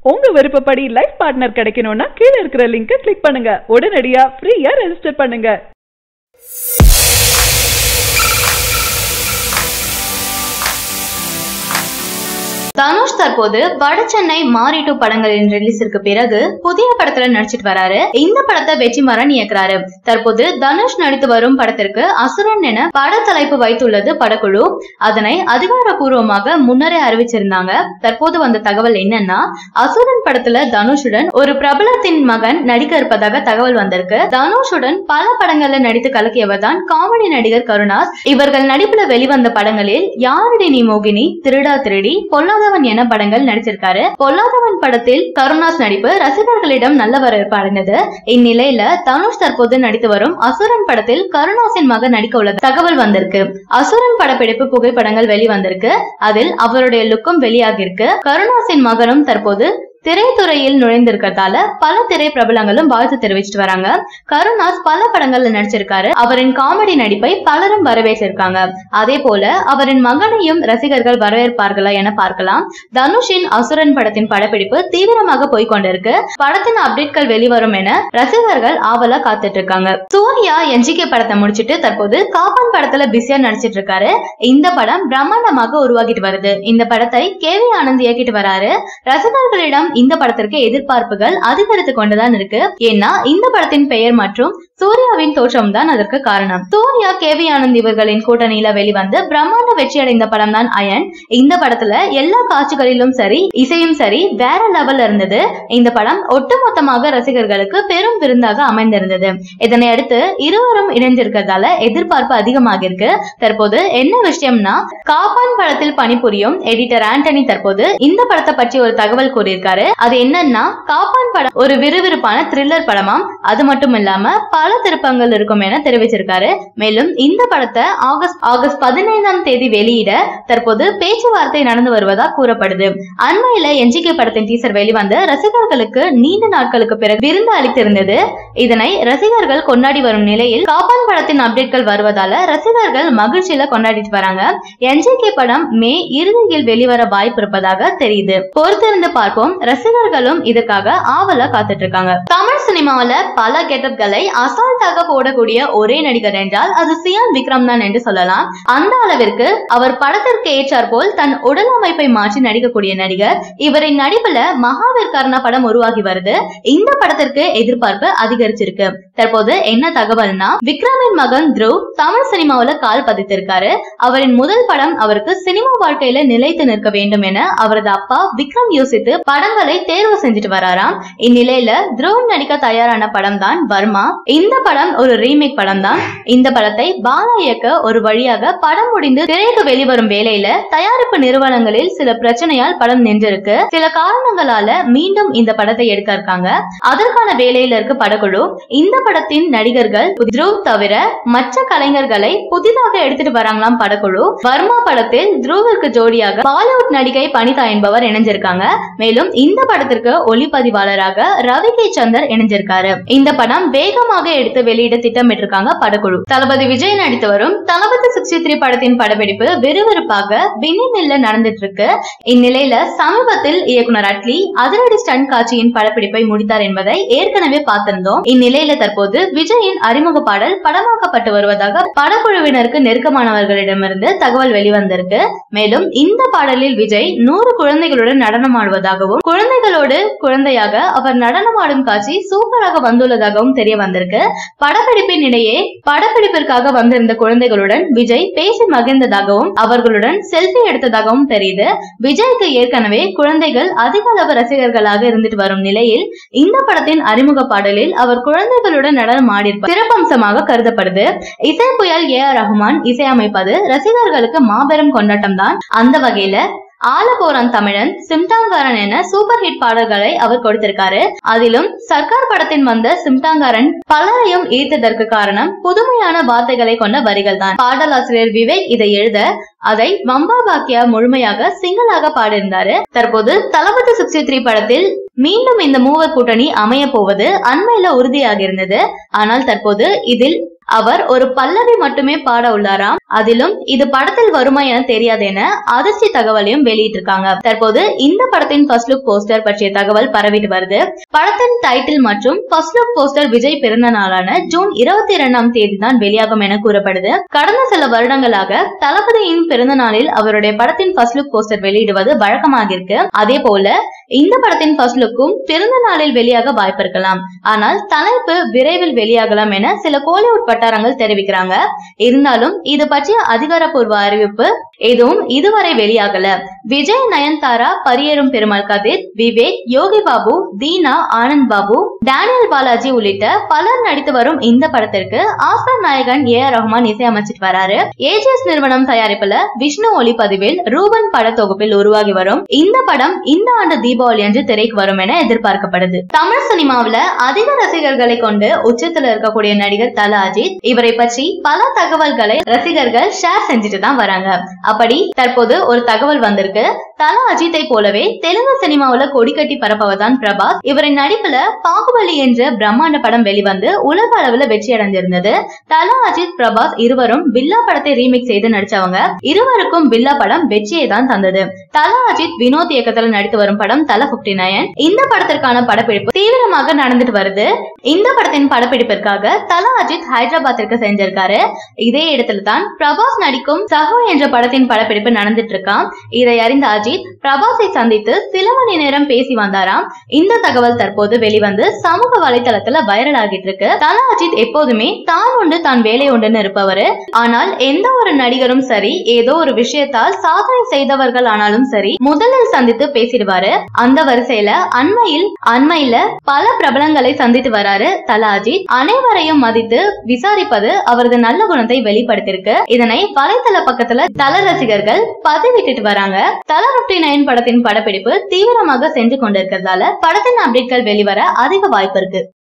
உங்க விருப்பப்படி life partner கிடைக்கணும்னா கீழ இருக்கிற லிங்கை கிளிக் பண்ணுங்க உடனடியா ஃப்ரீயா ரெஜிஸ்டர் பண்ணுங்க தனுஷ் தற்போது வடசென்னை மாரி டூ படங்களின் ரிலீஸிற்கு பிறகு புதிய படத்துல நடிச்சிட்டு வராரு இந்த படத்தை வெற்றிமாறன் இயக்குறாரு தற்போது தனுஷ் நடித்து வரும் படத்திற்கு அசுரன் என பட தலைப்பு வைத்துள்ளது படக்குழு அதனை அதிகாரப்பூர்வமாக முன்னரே அறிவிச்சிருந்தாங்க தற்போது வந்த தகவல் என்னன்னா அசுரன் படத்துல தனுஷுடன் ஒரு பிரபலத்தின் மகன் நடிக்க இருப்பதாக தகவல் வந்திருக்கு தனுஷுடன் பல படங்கள்ல நடித்து கலக்கியவர் தான் காமெடி நடிகர் கருணாஸ் இவர்கள் நடிப்புல வெளிவந்த படங்களில் யாரடி நீ மோகினி திருடா திருடி பொல்லாதவன் என படங்கள் நடிச்சிருக்காரு பொல்லாதவன் படத்தில் கருணாஸ் நடிப்பு ரசிகர்களிடம் நல்ல வரவேற்பு அடைந்தது இந்நிலையில தனுஷ் தற்போது நடித்து வரும் அசுரன் படத்தில் கருணாசின் மகன் நடிக்க உள்ள தகவல் வந்திருக்கு அசுரன் படப்பிடிப்பு புகைப்படங்கள் வெளிவந்திருக்கு அதில் அவருடைய லுக்கும் வெளியாகிருக்கு கருணாசின் மகனும் தற்போது திரைத்துறையில் நுழைந்திருக்கிறதால பல திரை பிரபலங்களும் வாழ்த்து தெரிவிச்சிட்டு வராங்க கருணாஸ் பல படங்கள்ல நடிச்சிருக்காரு அவரின் காமெடி நடிப்பை பலரும் வரவேற்றிருக்காங்க அதே போல அவரின் மகனையும் ரசிகர்கள் வரவேற்பார்களா என பார்க்கலாம் தனுஷின் அசுரன் படத்தின் படப்பிடிப்பு தீவிரமாக போய்கொண்டிருக்கு படத்தின் அப்டேட்கள் வெளிவரும் என ரசிகர்கள் ஆவலா காத்துட்டு இருக்காங்க சூர்யா என்ஜிகே படத்தை முடிச்சிட்டு தற்போது காப்பான் படத்துல பிஸியா நடிச்சிட்டு இருக்காரு இந்த படம் பிரம்மாண்டமாக உருவாகிட்டு வருது இந்த படத்தை கே வி ஆனந்த் இயக்கிட்டு வராரு ரசிகர்களிடம் இந்த படத்திற்கு எதிர்பார்ப்புகள் அதிகரித்து கொண்டுதான் இருக்கு ஏன்னா இந்த படத்தின் பெயர் மற்றும் சூர்யாவின் தோற்றம் தான் அதற்கு காரணம் சூர்யா கே வி ஆனந்த் இவர்களின் கூட்டணியில வெளிவந்து பிரம்மாண்ட வெற்றி அடைந்த படம் தான் அயன் இந்த படத்துல எல்லா காட்சிகளிலும் சரி இசையும் சரி வேற லெவல்ல இருந்தது இந்த படம் ஒட்டுமொத்தமாக ரசிகர்களுக்கு பெரும் விருந்தாக அமைந்திருந்தது இதனை அடுத்து இருவரும் இணைஞ்சிருக்கிறதால எதிர்பார்ப்பு அதிகமாக இருக்கு தற்போது என்ன விஷயம்னா காப்பான் படத்தில் பணிபுரியும் எடிட்டர் ஆண்டனி தற்போது இந்த படத்தை பற்றி ஒரு தகவல் கூறியிருக்காரு அது என்னன்னா காப்பான் படம் ஒரு விறுவிறுப்பான த்ரில்லர் படமாம் அது மட்டும் இல்லாம பல திருப்பங்கள் இருக்கும் என தெரிவிச்சிருக்காரு மேலும் இந்த படத்தை ஆகஸ்ட் ஆகஸ்ட் பதினைந்தாம் தேதி வெளியிட தற்போது பேச்சுவார்த்தை நடந்து வருவதா கூறப்படுது அண்மையில என்ஜிகே படத்தின் டீசர் வெளிவந்து ரசிகர்களுக்கு நீண்ட நாட்களுக்கு பிறகு விருந்து அளித்திருந்தது இதனை ரசிகர்கள் கொண்டாடி வரும் நிலையில் காப்பான் படத்தின் அப்டேட்கள் வருவதால ரசிகர்கள் மகிழ்ச்சியில கொண்டாடிட்டு வராங்க என்ஜிகே படம் மே இறுதியில் வெளிவர வாய்ப்பு இருப்பதாக தெரியுது பொறுத்திருந்து பார்ப்போம் ரசிகர்களும் இதற்காக ஆவலா காத்துட்டு இருக்காங்க தமிழ் சினிமாவில பல கெட்டப்களை அசால்ட்டாக போடக்கூடிய ஒரே நடிகர் என்றால் அது சியான் விக்ரம் தான் என்று சொல்லலாம் அந்த அளவிற்கு அவர் படத்திற்கு ஏற்றார் போல் தன் உடல் அமைப்பை மாற்றி நடிக்கக்கூடிய நடிகர் இவரின் நடிப்புல மகாவீர்கர்ணா படம் உருவாகி வருது இந்த படத்திற்கு எதிர்பார்ப்பு அதிகரிச்சிருக்கு தற்போது என்ன தகவல்னா விக்ரமின் மகன் த்ருவ் தமிழ் சினிமாவுல கால் பதித்திருக்காரு அவரின் முதல் படம் அவருக்கு சினிமா வாழ்க்கையில நிலைத்து நிற்க வேண்டும் என அவரது அப்பா விக்ரம் யோசித்து படங்களை தேர்வு செஞ்சுட்டு வராராம் இந்நிலையில த்ருவ் நடிக்க தயாரான படம் தான் வர்மா இந்த படம் ஒரு ரீமேக் படம் தான் இந்த படத்தை பாலா இயக்க ஒரு வழியாக படம் முடிந்து திரைக்கு வெளிவரும் வேளையில தயாரிப்பு நிறுவனங்களில் சில பிரச்சனையால் படம் நின்றிருக்கு சில காரணங்களால மீண்டும் இந்த படத்தை எடுக்க இருக்காங்க அதற்கான வேலையில இருக்கு படக்குழு இந்த படத்தின் நடிகர்கள் த்ருவ் தவிர மற்ற கலைஞர்களை புதிதாக எடுத்துட்டு வராங்களாம் படக்குழு வர்மா படத்தில் த்ருவிற்கு ஜோடியாக பாலிவுட் நடிகை பனிதா என்பவர் இணைஞ்சிருக்காங்க மேலும் இந்த படத்திற்கு ஒளிப்பதிவாளராக ரவி கே சந்தர் இணைஞ்சிருக்காரு இந்த படம் வேகமாக எடுத்து வெளியிட திட்டமிட்டிருக்காங்க படக்குழு தளபதி விஜய் நடித்து வரும் தளபதி சிக்ஸ்டி த்ரீ படத்தின் படப்பிடிப்பு விறுவிறுப்பாக பின்னிமில்ல நடந்துட்டு இருக்கு இந்நிலையில சமீபத்தில் இயக்குனர் அட்லி அதிரடி ஸ்டன் காட்சியின் படப்பிடிப்பை முடித்தார் என்பதை ஏற்கனவே பார்த்திருந்தோம் இந்நிலையில தற்போது விஜயின் அறிமுக பாடல் படமாக்கப்பட்டு வருவதாக படக்குழுவினருக்கு நெருக்கமானவர்களிடமிருந்து தகவல் வெளிவந்திருக்கு மேலும் இந்த பாடலில் விஜய் நூறு குழந்தைகளுடன் நடனமாடுவதாகவும் குழந்தைகளோடு குழந்தையாக அவர் நடனமாடும் காட்சி சூப்பராக வந்துள்ளதாகவும் தெரிய வந்திருக்கு படப்பிடிப்பின் இடையே படப்பிடிப்பிற்காக வந்திருந்த குழந்தைகளுடன் விஜய் பேசி மகிழ்ந்ததாகவும் அவர்களுடன் செல்ஃபி எடுத்ததாகவும் தெரியுது விஜய்க்கு ஏற்கனவே குழந்தைகள் அதிக அளவு ரசிகர்களாக இருந்துட்டு வரும் நிலையில் இந்த படத்தின் அறிமுக பாடலில் அவர் குழந்தைகளுடன் நடனம் ஆடியிருப்பார் சிறப்பம்சமாக கருதப்படுது இசை புயல் ஏ ஆர் ரஹ்மான் இசையமைப்பது ரசிகர்களுக்கு மாபெரும் கொண்டாட்டம் தான் அந்த வகையில ஆலபோரான் தமிழன் சிம்டாங்காரன் என சூப்பர் ஹிட் பாடல்களை அவர் கொடுத்திருக்காரு அதிலும் சர்க்கார் படத்தின் வந்த சிம்டாங்காரன் பலரையும் ஈர்த்ததற்கு காரணம் புதுமையான வார்த்தைகளை கொண்ட வரிகள் தான் பாடலாசிரியர் விவேக் இதை எழுத அதை வம்பா பாக்கியா முழுமையாக சிங்களாக பாடியிருந்தாரு தற்போது தளபதி சிக்ஸ்டி த்ரீ படத்தில் மீண்டும் இந்த மூவர் கூட்டணி அமைய போவது அண்மையில உறுதியாக இருந்தது ஆனால் தற்போது இதில் அவர் ஒரு பல்லவி மட்டுமே பாட உள்ளாராம் அதிலும் இது படத்தில் வருமா என தெரியாது என அதிர்ச்சி தகவலையும் வெளியிட்டிருக்காங்க தற்போது இந்த படத்தின் ஃபர்ஸ்ட் லுக் போஸ்டர் பற்றிய தகவல் பரவிட்டு வருது படத்தின் டைட்டில் மற்றும் ஃபர்ஸ்ட் லுக் போஸ்டர் விஜய் பிறந்த நாளான ஜூன் இருபத்தி இரண்டாம் தேதி தான் வெளியாகும் என கூறப்படுது கடந்த சில வருடங்களாக தளபதியின் பிறந்த நாளில் அவருடைய படத்தின் ஃபர்ஸ்ட் லுக் போஸ்டர் வெளியிடுவது வழக்கமாக இருக்கு அதே போல இந்த படத்தின் ஃபர்ஸ்ட் லுக்கும் பிறந்த நாளில் வெளியாக வாய்ப்பு இருக்கலாம் ஆனால் தலைப்பு விரைவில் வெளியாகலாம் என சில கோலிவுட் வட்டாரங்கள் தெரிவிக்கிறாங்க இருந்தாலும் இது பற்றிய அதிகாரப்பூர்வ அறிவிப்பு எதுவும் இதுவரை வெளியாகல விஜய் நயன்தாரா பரியேறும் பெருமாள் கதிர் விவேக் யோகி பாபு தீனா ஆனந்த் பாபு டேனியல் பாலாஜி உள்ளிட்ட பலர் நடித்து வரும் இந்த படத்திற்கு ஆஸ்கர் நாயகன் ஏ ஆர் ரஹ்மான் இசையமைச்சிட்டு வராரு ஏஜிஎஸ் நிறுவனம் தயாரிப்புல விஷ்ணு ஒளிப்பதிவில் ரூபன் பட தொகுப்பில் உருவாகி வரும் இந்த படம் இந்த ஆண்டு தீபாவளி அன்று திரைக்கு வரும் என எதிர்பார்க்கப்படுது தமிழ் சினிமாவுல அதிக ரசிகர்களை கொண்டு உச்சத்துல இருக்கக்கூடிய நடிகர் தல அஜித் இவரை பற்றி பல தகவல்களை ரசிகர்கள் ஷேர் செஞ்சுட்டு தான் வராங்க அப்படி தற்போது ஒரு தகவல் வந்திருக்கு தல அஜித்தை போலவே தெலுங்கு சினிமாவுல கொடி கட்டி பரப்பவர்தான் பிரபாஸ் இவரின் நடிப்புல பாகுபலி என்ற பிரம்மாண்ட படம் வெளிவந்து உலக அளவுல வெற்றி அடைஞ்சிருந்தது தல அஜித் பிரபாஸ் இருவரும் பில்லா படத்தை ரீமேக் செய்து நடிச்சவங்க இருவருக்கும் பில்லா படம் வெற்றியை தான் தந்தது தல அஜித் வினோத் இயக்கத்துல நடித்து வரும் படம் தல பிப்டி நயன் இந்த படத்திற்கான படப்பிடிப்பு தீவிரமாக நடந்துட்டு வருது இந்த படத்தின் படப்பிடிப்பிற்காக தல அஜித் ஹைதராபாத்திற்கு செஞ்சிருக்காரு இதே இடத்துல தான் பிரபாஸ் நடிக்கும் சகோ என்ற படத்தின் படப்பிடிப்பு நடந்துட்டு இருக்கான் இதை அறிந்த அஜித் பிரபாஸை சந்தித்து சில மணி நேரம் பேசி வந்தாராம் இந்த தகவல் தற்போது வெளிவந்து சமூக வலைதளத்துல வைரல் ஆகிட்டு இருக்கு தல அஜித் எப்போதுமே தான் உண்டு தான் வேலை உண்டுன்னு இருப்பவரு ஆனால் எந்த ஒரு நடிகரும் சரி ஏதோ ஒரு விஷயத்தால் சாதனை செய்தவர்கள் ஆனாலும் சரி முதலில் சந்தித்து பேசிடுவாரு அந்த வரிசையில அண்மையில் அண்மையில பல பிரபலங்களை சந்தித்து வராரு தல அஜித் அனைவரையும் மதித்து விசாரிப்பது அவரது நல்ல குணத்தை வெளிப்படுத்திருக்கு இதனை வலைத்தள பக்கத்துல தல ரசிகர்கள் பதிவிட்டுட்டு வராங்க தல பிப்டி நைன் படத்தின் படப்பிடிப்பு தீவிரமாக சென்று கொண்டிருக்கிறதால படத்தின் அப்டேட்கள் வெளிவர அதிக வாய்ப்பு இருக்கு